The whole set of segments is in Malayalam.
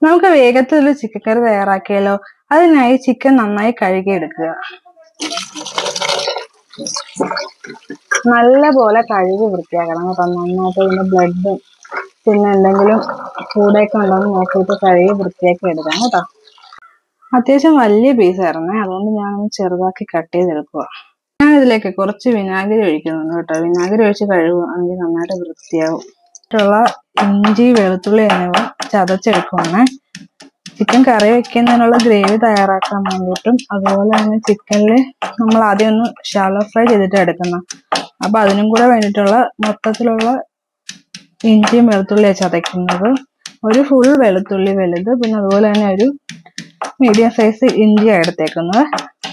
നമുക്ക് വേഗത്തിൽ ഒരു ചിക്കൻ കറി തയ്യാറാക്കിയാലോ അതിനായി ചിക്കൻ നന്നായി കഴുകിയെടുക്കുക നല്ല പോലെ കഴുകി വൃത്തിയാക്കണം കേട്ടോ നന്നായിട്ട് ഇതിന്റെ ബ്ലഡും പിന്നെ എന്തെങ്കിലും കൂടെയൊക്കെ ഉണ്ടോ എന്ന് നോക്കിയിട്ട് കഴുകി വൃത്തിയാക്കി എടുക്കാം കേട്ടോ അത്യാവശ്യം വലിയ പീസായിരുന്നേ അതുകൊണ്ട് ഞാനൊന്ന് ചെറുതാക്കി കട്ട് ചെയ്തെടുക്കുക ഞാൻ ഇതിലേക്ക് കുറച്ച് വിനാഗിരി ഒഴിക്കുന്നുണ്ട് കേട്ടോ വിനാഗിരി ഒഴിച്ച് കഴുകുകയാണെങ്കിൽ നന്നായിട്ട് വൃത്തിയാവും മറ്റുള്ള ഇഞ്ചി വെളുത്തുള്ളി എന്നിവ ചതച്ചെടുക്കുവാണ് ചിക്കൻ കറി വെക്കുന്നതിനുള്ള ഗ്രേവി തയ്യാറാക്കാൻ വേണ്ടിയിട്ടും അതുപോലെ തന്നെ ചിക്കനിൽ നമ്മൾ ആദ്യം ഒന്ന് ഷാലോ ഫ്രൈ ചെയ്തിട്ട് എടുക്കുന്ന അപ്പൊ അതിനും കൂടെ വേണ്ടിയിട്ടുള്ള മൊത്തത്തിലുള്ള ഇഞ്ചിയും വെളുത്തുള്ളിയാണ് ചതയ്ക്കുന്നത് ഒരു ഫുൾ വെളുത്തുള്ളി വലുത് പിന്നെ അതുപോലെ തന്നെ ഒരു മീഡിയം സൈസ് ഇഞ്ചിയാണ് എടുത്തേക്കുന്നത്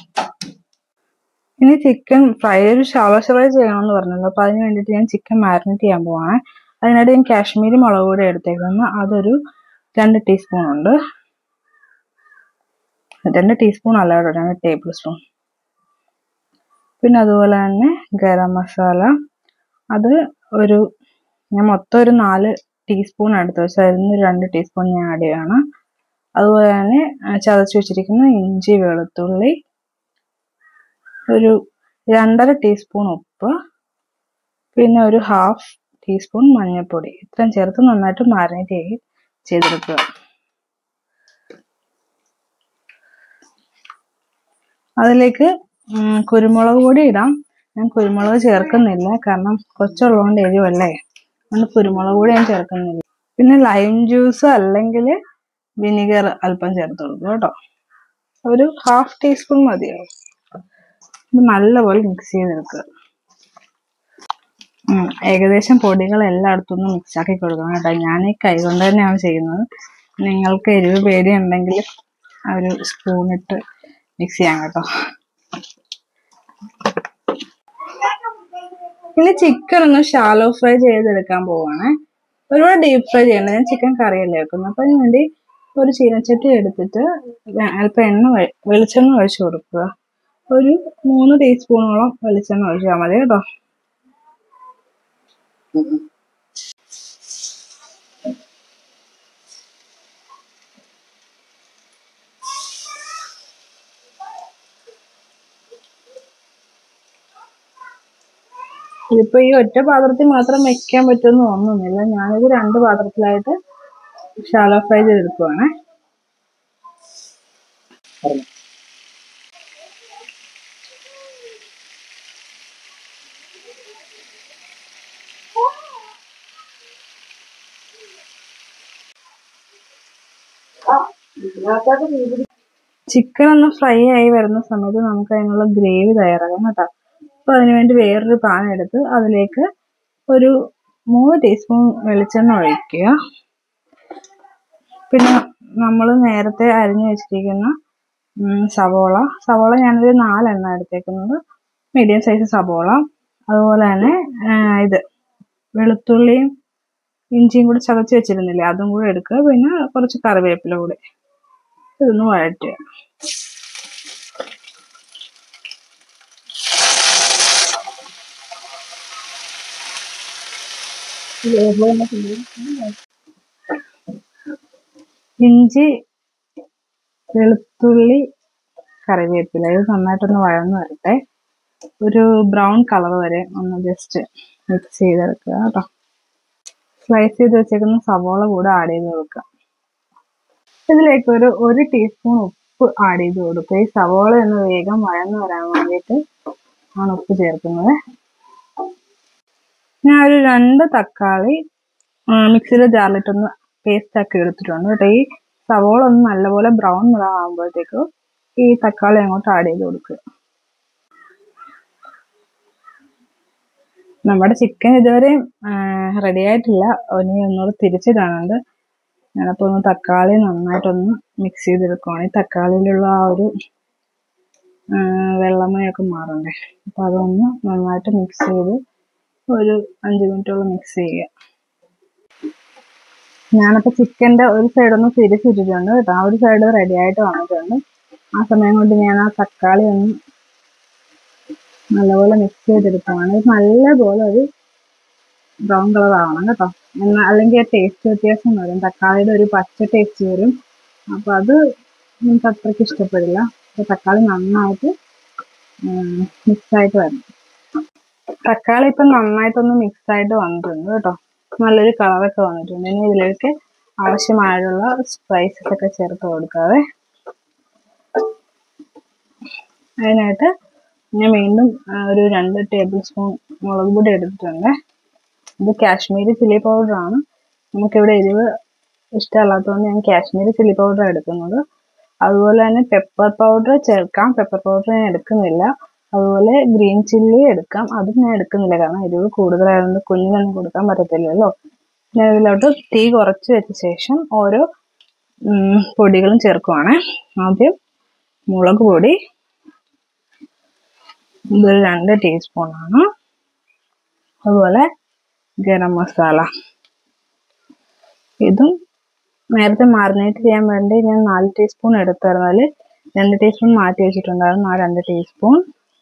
ഇനി ചിക്കൻ ഫ്രൈ ഒരു ഷാലോ ഫ്രൈ ചെയ്യണമെന്ന് പറഞ്ഞല്ലോ അപ്പൊ അതിന് വേണ്ടിയിട്ട് ഞാൻ ചിക്കൻ മാരിനേറ്റ് ചെയ്യാൻ പോവാണ് അതിനായിട്ട് ഞാൻ കാശ്മീരി മുളക് പൊടി എടുത്തേക്കുന്നത് അതൊരു രണ്ട് ടീസ്പൂൺ ഉണ്ട് രണ്ട് ടീസ്പൂൺ അല്ല കേട്ടോ രണ്ട് ടേബിൾ സ്പൂൺ പിന്നെ അതുപോലെ തന്നെ ഗരം മസാല അത് ഒരു ഞാൻ മൊത്തം ഒരു നാല് ടീസ്പൂൺ എടുത്തു വെച്ചാൽ അതിൽ നിന്ന് രണ്ട് ടീസ്പൂൺ ഞാൻ ആഡ് ചെയ്യാണ് അതുപോലെ തന്നെ ചതച്ച് വെച്ചിരിക്കുന്ന ഇഞ്ചി വെളുത്തുള്ളി ഒരു രണ്ടര ടീസ്പൂൺ ഉപ്പ് പിന്നെ ഒരു ഹാഫ് ടീസ്പൂൺ മഞ്ഞൾപ്പൊടി ഇത്രയും ചേർത്ത് നന്നായിട്ട് മാരിനേറ്റ് ചെയ്ത് ചെയ്തെടുക്കുക അതിലേക്ക് കുരുമുളക് പൊടി ഇടാം ഞാൻ കുരുമുളക് ചേർക്കുന്നില്ല കാരണം കൊച്ചുള്ളതുകൊണ്ട് എരിവല്ലേ അതുകൊണ്ട് കുരുമുളക് പൊടി ഞാൻ ചേർക്കുന്നില്ല പിന്നെ ലൈം ജ്യൂസ് അല്ലെങ്കിൽ വിനിഗർ അല്പം ചേർത്ത് കൊടുക്കും കേട്ടോ ഒരു ഹാഫ് ടീസ്പൂൺ മതിയാവും ഇത് നല്ലപോലെ മിക്സ് ചെയ്തെടുക്കുക ഏകദേശം പൊടികൾ എല്ലായിടത്തും ഒന്ന് മിക്സ് ആക്കി കൊടുക്കണം കേട്ടോ ഞാൻ ഈ കൈ കൊണ്ട് തന്നെയാണ് ചെയ്യുന്നത് നിങ്ങൾക്ക് എരിവ് പേടി ഉണ്ടെങ്കിൽ ആ ഒരു സ്പൂണിട്ട് മിക്സ് ചെയ്യാം കേട്ടോ ഇനി ചിക്കൻ ഒന്ന് ഷാലോ ഫ്രൈ ചെയ്തെടുക്കാൻ പോവാണ് ഒരുപാട് ഡീപ്പ് ഫ്രൈ ചെയ്യണം ഞാൻ ചിക്കൻ കറിയല്ലേ വെക്കുന്നത് അപ്പം അതിന് വേണ്ടി ഒരു ചീനച്ചട്ടി എടുത്തിട്ട് അല്പം എണ്ണ വെളിച്ചെണ്ണ ഒഴിച്ചു കൊടുക്കുക ഒരു മൂന്ന് ടീസ്പൂണോളം വെളിച്ചെണ്ണ ഒഴിച്ചാൽ മതി കേട്ടോ ഇതിപ്പോ ഈ ഒറ്റ പാത്രത്തിൽ മാത്രം വെക്കാൻ പറ്റുമെന്ന് തോന്നുന്നില്ല ഞാനിത് രണ്ട് പാത്രത്തിലായിട്ട് ഷാലോ ഫ്രൈ ചെയ്തെടുക്കുവാണ് ചിക്കൻ ഒന്ന് ഫ്രൈ ആയി വരുന്ന സമയത്ത് നമുക്ക് അതിനുള്ള ഗ്രേവി തയ്യാറാക്കാം കേട്ടോ അപ്പൊ അതിനുവേണ്ടി വേറൊരു പാൻ എടുത്ത് അതിലേക്ക് ഒരു മൂന്ന് ടീസ്പൂൺ വെളിച്ചെണ്ണ ഒഴിക്കുക പിന്നെ നമ്മൾ നേരത്തെ അരിഞ്ഞു വെച്ചിരിക്കുന്ന സവോള സവോള ഞാനൊരു നാലെണ്ണ എടുത്തേക്കുന്നത് മീഡിയം സൈസ് സവോള അതുപോലെ തന്നെ ഇത് വെളുത്തുള്ളിയും ഇഞ്ചിയും കൂടി ചതച്ച് വെച്ചിരുന്നില്ലേ അതും കൂടെ എടുക്കുക പിന്നെ കുറച്ച് കറിവേപ്പില കൂടി ഇതൊന്ന് വഴറ്റുക ഇഞ്ചി വെളുത്തുള്ളി കറിവേപ്പില ഇത് നന്നായിട്ടൊന്ന് വഴന്ന് വരട്ടെ ഒരു ബ്രൗൺ കളർ വരെ ഒന്ന് ജസ്റ്റ് മിക്സ് ചെയ്തെടുക്കുക കേട്ടോ സ്ലൈസ് ചെയ്ത് വെച്ചേക്കുന്ന സവോള കൂടെ ആഡ് ചെയ്ത് കൊടുക്കുക ഇതിലേക്ക് ഒരു ഒരു ടീസ്പൂൺ ഉപ്പ് ആഡ് ചെയ്ത് കൊടുക്കുക ഈ സവോള ഒന്ന് വേഗം വഴന്ന് വരാൻ വേണ്ടിയിട്ട് ആണ് ഉപ്പ് ചേർക്കുന്നത് ഞാൻ ഒരു രണ്ട് തക്കാളി മിക്സിയുടെ ജാറിലിട്ടൊന്ന് പേസ്റ്റ് ആക്കി എടുത്തിട്ടുണ്ട് കേട്ടോ ഈ സവോള ഒന്ന് നല്ലപോലെ ബ്രൗൺ നിറം ആകുമ്പോഴത്തേക്ക് ഈ തക്കാളി അങ്ങോട്ട് ആഡ് ചെയ്ത് കൊടുക്കുക നമ്മുടെ ചിക്കൻ ഇതുവരെ റെഡി ആയിട്ടില്ല ഇനി ഒന്നുകൂടെ തിരിച്ചിടാനുണ്ട് ഞാനപ്പോൾ ഒന്ന് തക്കാളി നന്നായിട്ടൊന്ന് മിക്സ് ചെയ്തെടുക്കുവാണ് ഈ തക്കാളിയിലുള്ള ആ ഒരു വെള്ളമയൊക്കെ മാറണ്ടേ അപ്പം അതൊന്ന് നന്നായിട്ട് മിക്സ് ചെയ്ത് ഒരു അഞ്ച് മിനിറ്റോളം മിക്സ് ചെയ്യുക ഞാനപ്പോൾ ചിക്കൻ്റെ ഒരു സൈഡ് ഒന്ന് തിരിച്ചിട്ടിട്ടുണ്ട് കേട്ടോ ആ ഒരു സൈഡ് റെഡി ആയിട്ട് വന്നിട്ടുണ്ട് ആ സമയം കൊണ്ട് ഞാൻ ആ തക്കാളി ഒന്ന് നല്ലപോലെ മിക്സ് ചെയ്തെടുക്കുവാണ് നല്ലപോലെ ഒരു ബ്രൗൺ കളർ ആവണം കേട്ടോ എന്നാൽ അല്ലെങ്കിൽ ടേസ്റ്റ് വ്യത്യാസം വരും തക്കാളിയുടെ ഒരു പച്ച ടേസ്റ്റ് വരും അപ്പോൾ അത് എനിക്ക് അത്രയ്ക്ക് ഇഷ്ടപ്പെടില്ല അപ്പോൾ തക്കാളി നന്നായിട്ട് മിക്സ് ആയിട്ട് വരണം തക്കാളി ഇപ്പം നന്നായിട്ടൊന്ന് മിക്സ് ആയിട്ട് വന്നിട്ടുണ്ട് കേട്ടോ നല്ലൊരു കളറൊക്കെ വന്നിട്ടുണ്ട് ഇനി ഇതിലേക്ക് ആവശ്യമായുള്ള സ്പൈസസ് ഒക്കെ ചേർത്ത് കൊടുക്കാതെ അതിനായിട്ട് ഞാൻ വീണ്ടും ആ, ഒരു രണ്ട് ടേബിൾ സ്പൂൺ മുളക് പൊടി എടുത്തിട്ടുണ്ട് ഇത് കാശ്മീരി ചില്ലി പൗഡറാണ് നമുക്കിവിടെ എരിവ് ഇഷ്ടമല്ലാത്തതുകൊണ്ട് ഞാൻ കാശ്മീരി ചില്ലി പൗഡർ എടുക്കുന്നത് അതുപോലെ തന്നെ പെപ്പർ പൗഡർ ചേർക്കാം പെപ്പർ പൗഡർ ഞാൻ എടുക്കുന്നില്ല അതുപോലെ ഗ്രീൻ ചില്ലി എടുക്കാം അതും ഞാൻ എടുക്കുന്നില്ല കാരണം എരിവ് കൂടുതലായതുകൊണ്ട് കുഞ്ഞിനൊന്നും കൊടുക്കാൻ പറ്റത്തില്ലല്ലോ ഞാൻ ഇതിലോട്ട് തീ കുറച്ച് വെച്ച ശേഷം ഓരോ ഉം, പൊടികളും ചേർക്കുവാണ് ആദ്യം മുളക് പൊടി ഇതൊരു രണ്ട് ടീസ്പൂണാണ് അതുപോലെ ഗരം മസാല ഇതും നേരത്തെ മാറിനേറ്റ് ചെയ്യാൻ വേണ്ടി ഞാൻ നാല് ടീസ്പൂൺ എടുത്തായിരുന്നു അതിൽ രണ്ട് ടീസ്പൂൺ മാറ്റി വെച്ചിട്ടുണ്ടായിരുന്നു ആ രണ്ട് ടീസ്പൂൺ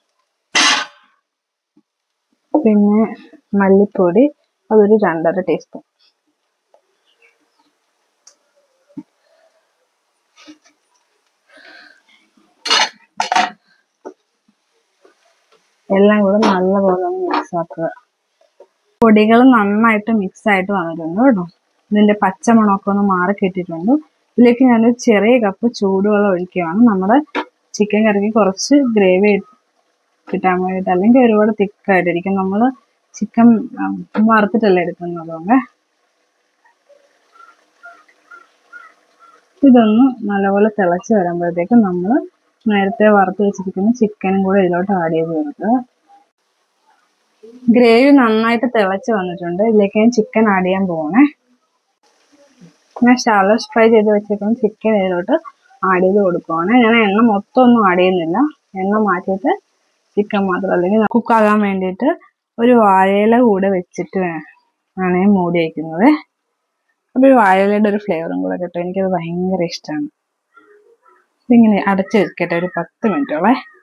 പിന്നെ മല്ലിപ്പൊടി അതൊരു രണ്ടര ടീസ്പൂൺ എല്ലാം കൂടെ നല്ലപോലെ ഒന്ന് മിക്സ് ആക്കുക പൊടികൾ നന്നായിട്ട് മിക്സ് ആയിട്ട് വന്നിട്ടുണ്ട് കേട്ടോ ഇതിന്റെ പച്ചമണമൊക്കെ ഒന്ന് മാറി കിട്ടിയിട്ടുണ്ട് ഇതിലേക്ക് ഞാനൊരു ചെറിയ കപ്പ് ചൂടുവെള്ളം ഒഴിക്കുകയാണ് നമ്മുടെ ചിക്കൻ കറിക്ക് കുറച്ച് ഗ്രേവി കിട്ടാൻ വേണ്ടിയിട്ട് അല്ലെങ്കിൽ ഒരുപാട് തിക്കായിട്ടിരിക്കും നമ്മൾ ചിക്കൻ വറുത്തിട്ടല്ലേ എടുക്കുന്നത് അതുകൊണ്ട് ഇതൊന്ന് നല്ലപോലെ തിളച്ച് വരുമ്പോഴത്തേക്കും നമ്മൾ നേരത്തെ വറുത്ത് വെച്ചിരിക്കുന്ന ചിക്കനും കൂടെ ഇതിലോട്ട് ആഡ് ചെയ്ത് കൊടുക്കുക ഗ്രേവി നന്നായിട്ട് തിളച്ച് വന്നിട്ടുണ്ട് ഇതിലേക്ക് ഞാൻ ചിക്കൻ ആഡ് ചെയ്യാൻ പോകണേ ഞാൻ ഷാലോ ഫ്രൈ ചെയ്ത് വെച്ചിരിക്കുന്ന ചിക്കൻ ഇതിലോട്ട് ആഡ് ചെയ്ത് കൊടുക്കുവാണ് ഞാൻ എണ്ണ മൊത്തം ഒന്നും ആഡ് ചെയ്യുന്നില്ല എണ്ണ മാറ്റിയിട്ട് ചിക്കൻ മാത്രം അല്ലെങ്കിൽ കുക്കാകാൻ വേണ്ടിയിട്ട് ഒരു വാഴയില കൂടെ വെച്ചിട്ട് വേ- ആണ് ഞാൻ മൂടി വയ്ക്കുന്നത് അപ്പോൾ ഈ വാഴയിലയുടെ ഒരു ഫ്ലേവറും കൂടെ കിട്ടും എനിക്കത് ഭയങ്കര ഇഷ്ടമാണ് ഇതിങ്ങനെ അടച്ച് വെക്കട്ടെ ഒരു പത്ത് മിനിറ്റോളെ